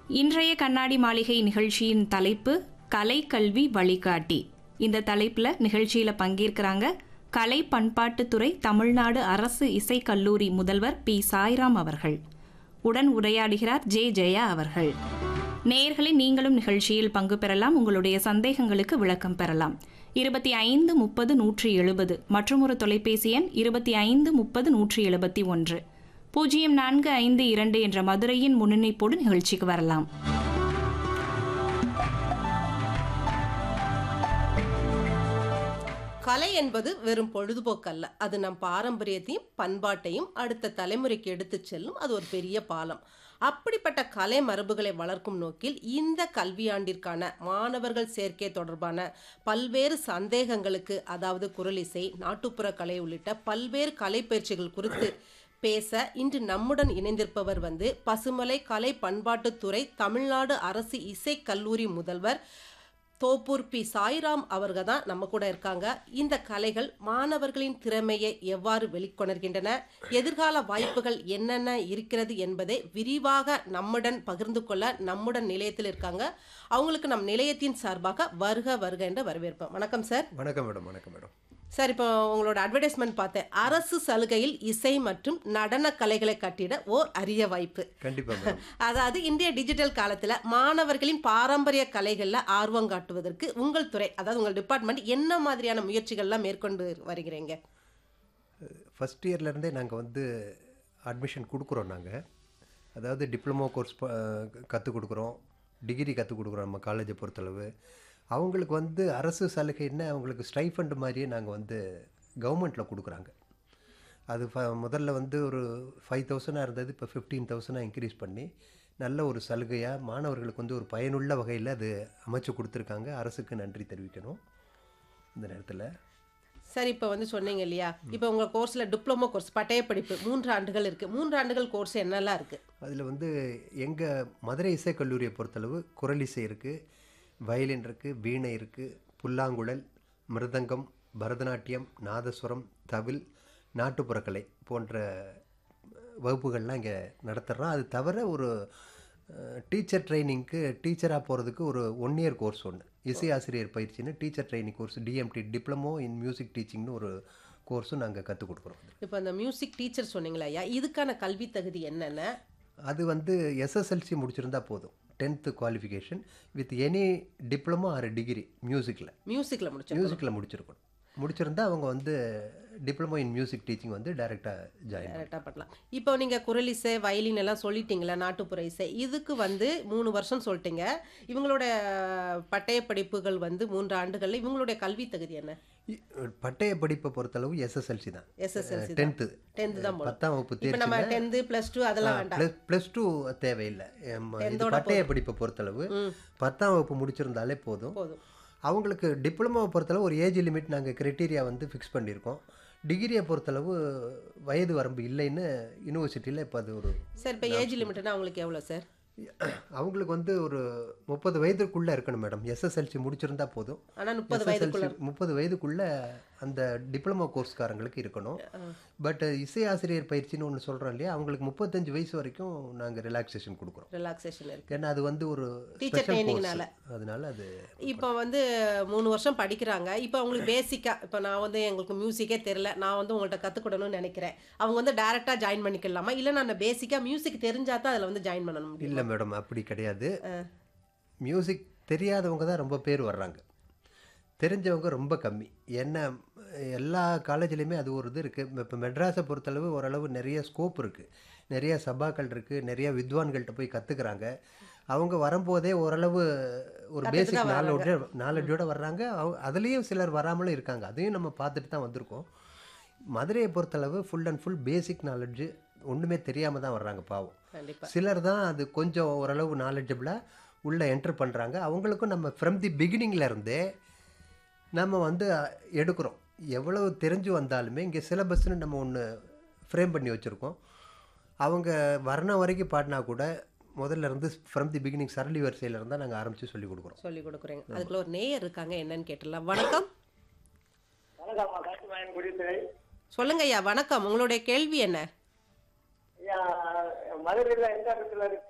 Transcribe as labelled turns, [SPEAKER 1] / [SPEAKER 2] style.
[SPEAKER 1] இன்றைய கண்ணாடி மாளிகை நிகழ்ச்சியின் தலைப்பு கலை கல்வி வழிகாட்டி இந்த தலைப்புல நிகழ்ச்சியில பங்கேற்கிறாங்க கலை பண்பாட்டுத்துறை தமிழ்நாடு அரசு இசைக் கல்லூரி முதல்வர் பி சாய்ராம் அவர்கள் உடன் உரையாடுகிறார் ஜே ஜெயா அவர்கள் நேயர்களே நீங்களும் நிகழ்ச்சியில் பங்கு பெறலாம் உங்களுடைய சந்தேகங்களுக்கு விளக்கம் பெறலாம் இருபத்தி ஐந்து முப்பது நூற்றி எழுபது மற்றும் ஒரு தொலைபேசி எண் இருபத்தி ஐந்து முப்பது நூற்றி எழுபத்தி ஒன்று பூஜ்ஜியம் நான்கு ஐந்து இரண்டு என்ற மதுரையின் முன்னிணைப்போடு நிகழ்ச்சிக்கு வரலாம்
[SPEAKER 2] கலை என்பது வெறும் பொழுதுபோக்கல்ல அது நம் பாரம்பரியத்தையும் பண்பாட்டையும் அடுத்த தலைமுறைக்கு எடுத்துச் செல்லும் அது ஒரு பெரிய பாலம் அப்படிப்பட்ட கலை மரபுகளை வளர்க்கும் நோக்கில் இந்த கல்வியாண்டிற்கான மாணவர்கள் சேர்க்கை தொடர்பான பல்வேறு சந்தேகங்களுக்கு அதாவது குரலிசை நாட்டுப்புற கலை உள்ளிட்ட பல்வேறு கலை பயிற்சிகள் குறித்து பேச இன்று நம்முடன் இணைந்திருப்பவர் வந்து பசுமலை கலை பண்பாட்டுத்துறை தமிழ்நாடு அரசு இசைக் கல்லூரி முதல்வர் தோப்பூர் பி சாய்ராம் அவர்கள் தான் நம்ம கூட இருக்காங்க இந்த கலைகள் மாணவர்களின் திறமையை எவ்வாறு வெளிக்கொணர்கின்றன எதிர்கால வாய்ப்புகள் என்னென்ன இருக்கிறது என்பதை விரிவாக நம்முடன் பகிர்ந்து கொள்ள நம்முடன் நிலையத்தில் இருக்காங்க அவங்களுக்கு நம் நிலையத்தின் சார்பாக வருக வருக என்று வரவேற்போம் வணக்கம் சார்
[SPEAKER 3] வணக்கம் மேடம் வணக்கம் மேடம்
[SPEAKER 2] சார் இப்போ உங்களோட அட்வர்டைஸ்மெண்ட் பார்த்தேன் அரசு சலுகையில் இசை மற்றும் நடன கலைகளை கட்டிட ஓர் அரிய வாய்ப்பு
[SPEAKER 3] கண்டிப்பா மேடம்
[SPEAKER 2] அதாவது இந்திய டிஜிட்டல் காலத்தில் மாணவர்களின் பாரம்பரிய கலைகளில் ஆர்வம் காட்டுவதற்கு உங்கள் துறை அதாவது உங்கள் டிபார்ட்மெண்ட் என்ன மாதிரியான முயற்சிகள்லாம் மேற்கொண்டு வருகிறீங்க
[SPEAKER 3] ஃபஸ்ட் இயர்லேருந்தே நாங்கள் வந்து அட்மிஷன் கொடுக்குறோம் நாங்கள் அதாவது டிப்ளமோ கோர்ஸ் கற்றுக் கொடுக்குறோம் டிகிரி கற்றுக் கொடுக்குறோம் நம்ம காலேஜை பொறுத்தளவு அவங்களுக்கு வந்து அரசு சலுகைன்னு அவங்களுக்கு ஸ்டைஃபண்ட் மாதிரியே நாங்கள் வந்து கவர்மெண்ட்டில் கொடுக்குறாங்க அது ஃப முதல்ல வந்து ஒரு ஃபைவ் தௌசண்டாக இருந்தது இப்போ ஃபிஃப்டீன் தௌசண்டாக இன்க்ரீஸ் பண்ணி நல்ல ஒரு சலுகையாக மாணவர்களுக்கு வந்து ஒரு பயனுள்ள வகையில் அது அமைச்சு கொடுத்துருக்காங்க அரசுக்கு நன்றி தெரிவிக்கணும் இந்த நேரத்தில்
[SPEAKER 2] சார் இப்போ வந்து சொன்னீங்க இல்லையா இப்போ உங்கள் கோர்ஸில் டிப்ளமோ கோர்ஸ் பட்டய படிப்பு மூன்று ஆண்டுகள் இருக்குது மூன்று ஆண்டுகள் கோர்ஸ் என்னெல்லாம் இருக்குது
[SPEAKER 3] அதில் வந்து எங்கள் மதுரை இசைக் கல்லூரியை பொறுத்தளவு குரலிசை இருக்குது வயலின் இருக்குது வீணை இருக்குது புல்லாங்குழல் மிருதங்கம் பரதநாட்டியம் நாதஸ்வரம் தவில் நாட்டுப்புறக்கலை போன்ற வகுப்புகள்லாம் இங்கே நடத்துகிறோம் அது தவிர ஒரு டீச்சர் ட்ரைனிங்க்கு டீச்சராக போகிறதுக்கு ஒரு ஒன் இயர் கோர்ஸ் ஒன்று இசை ஆசிரியர் பயிற்சின்னு teacher training course DMT diploma in music டீச்சிங்னு ஒரு கோர்ஸும் நாங்கள் கற்றுக் கொடுக்குறோம்
[SPEAKER 2] இப்போ அந்த மியூசிக் டீச்சர் சொன்னீங்களா ஐயா இதுக்கான கல்வி தகுதி என்னென்ன
[SPEAKER 3] அது வந்து எஸ்எஸ்எல்சி முடிச்சிருந்தா போதும் tenth qualification with any diploma or degree மியூசிக்கில்
[SPEAKER 2] மியூசிக்கில் முடிச்சு
[SPEAKER 3] மியூசிக்கில் முடிச்சிருக்கணும் முடிச்சிருந்தா அவங்க வந்து டிப்ளமோ இன் மியூசிக் டீச்சிங் வந்து டைரெக்டாக ஜாயின்
[SPEAKER 2] கரெக்டாக பண்ணலாம் இப்போ நீங்கள் குரலிசை வயலின் எல்லாம் சொல்லிட்டீங்களா நாட்டுப்புற இசை இதுக்கு வந்து மூணு வருஷம் சொல்லிட்டீங்க இவங்களோட பட்டய படிப்புகள் வந்து மூன்று ஆண்டுகளில் இவங்களுடைய கல்வி தகுதி என்ன
[SPEAKER 3] பட்டய படிப்பை பொறுத்தளவு எஸ்எஸ்எல்சி தான்
[SPEAKER 2] எஸ்எஸ்எல்சி
[SPEAKER 3] டென்த்து
[SPEAKER 2] டென்த்து தான் போகணும்
[SPEAKER 3] பத்தாம் வகுப்பு
[SPEAKER 2] இப்போ நம்ம
[SPEAKER 3] தேர்ச்சி
[SPEAKER 2] டென்த்து ப்ளஸ் டூ அதெல்லாம் வேண்டாம்
[SPEAKER 3] ப்ளஸ் ப்ளஸ் டூ தேவையில்லை எம், இது பட்டய படிப்பை பொறுத்தளவு பத்தாம் வகுப்பு முடிச்சிருந்தாலே போதும்
[SPEAKER 2] போதும்
[SPEAKER 3] அவங்களுக்கு டிப்ளமோவை பொறுத்தளவு ஒரு ஏஜ் லிமிட் நாங்கள் கிரைட்டீரியா வந்து ஃபிக்ஸ் பண்ணியிருக்கோம் டிகிரியை பொறுத்தளவு வயது வரம்பு இல்லைன்னு யூனிவர்சிட்டியில் இப்போ அது ஒரு
[SPEAKER 2] சார் இப்போ ஏஜ் லிமிட்னா அவங்களுக்கு எவ்வளோ சார்
[SPEAKER 3] அவங்களுக்கு வந்து ஒரு முப்பது வயதுக்குள்ளே இருக்கணும் மேடம் எஸ்எஸ்எல்சி முடிச்சிருந்தா போதும்
[SPEAKER 2] ஆனால் முப்பது வயதுக்குள்ள
[SPEAKER 3] முப்பது வயதுக்குள்ள அந்த டிப்ளமோ கோர்ஸ்காரங்களுக்கு இருக்கணும் பட் இசை ஆசிரியர் பயிற்சின்னு ஒன்று சொல்கிறோம் இல்லையா அவங்களுக்கு முப்பத்தஞ்சு வயசு வரைக்கும் நாங்கள் ரிலாக்ஸேஷன் கொடுக்குறோம்
[SPEAKER 2] ரிலாக்ஸேஷன் இருக்கு
[SPEAKER 3] ஏன்னா அது வந்து ஒரு
[SPEAKER 2] Teacher
[SPEAKER 3] ஸ்பெஷல்
[SPEAKER 2] training-னால.
[SPEAKER 3] கோர்ஸ் அதனால அது
[SPEAKER 2] இப்போ வந்து மூணு வருஷம் படிக்கிறாங்க இப்போ அவங்களுக்கு பேசிக்காக இப்போ நான் வந்து எங்களுக்கு மியூசிக்கே தெரில நான் வந்து உங்கள்கிட்ட கற்றுக்கணும்னு நினைக்கிறேன் அவங்க வந்து டேரெக்டாக ஜாயின் பண்ணிக்கலாமா இல்லை நான் பேசிக்காக மியூசிக் தெரிஞ்சால் தான் அதில் வந்து ஜாயின் பண்ண முடியும்
[SPEAKER 3] இல்லை மேடம் அப்படி கிடையாது மியூசிக் தெரியாதவங்க தான் ரொம்ப பேர் வர்றாங்க தெரிஞ்சவங்க ரொம்ப கம்மி என்ன எல்லா காலேஜ்லேயுமே அது ஒரு இது இருக்குது இப்போ மெட்ராஸை பொறுத்தளவு ஓரளவு நிறைய ஸ்கோப் இருக்குது நிறைய சபாக்கள் இருக்குது நிறைய வித்வான்கள்கிட்ட போய் கற்றுக்குறாங்க அவங்க வரும்போதே ஓரளவு ஒரு பேசிக் நாலேஜ் நாலேஜோட வர்றாங்க அவ- அதுலேயும் சிலர் வராமலும் இருக்காங்க அதையும் நம்ம பார்த்துட்டு தான் வந்திருக்கோம் மதுரையை பொறுத்தளவு full and full basic knowledge ஒன்றுமே தெரியாமல் தான் வர்றாங்க பாவம்
[SPEAKER 2] கண்டிப்பாக
[SPEAKER 3] சிலர் தான் அது கொஞ்சம் ஓரளவு நாலேஜபிளாக உள்ளே என்ட்ரு பண்ணுறாங்க அவங்களுக்கும் நம்ம ஃப்ரம் தி பிகினிங்ல இருந்தே நம்ம வந்து அஹ், எடுக்கிறோம் எவ்வளவு தெரிஞ்சு வந்தாலுமே இங்கே சிலபஸ்ன்னு நம்ம ஒன்று ஃப்ரேம் பண்ணி வச்சுருக்கோம் அவங்க வர்ண வரைக்கும் பாடினா கூட முதல்ல இருந்து ஃப்ரம் தி பிகினிங் சரளி வரிசையில இருந்தால் நாங்கள் ஆரம்பித்து சொல்லி கொடுக்குறோம்
[SPEAKER 2] சொல்லி கொடுக்குறேங்க அதுக்குள்ள ஒரு நேயர் இருக்காங்க என்னன்னு கேட்டுடலாம் வணக்கம்
[SPEAKER 4] வணக்கம்மா காட்டுமாயன் குடித்துறை
[SPEAKER 2] சொல்லுங்க ஐயா வணக்கம் உங்களுடைய கேள்வி என்ன
[SPEAKER 4] ஐயா மதுரையில் எந்த இடத்துல இருக்கு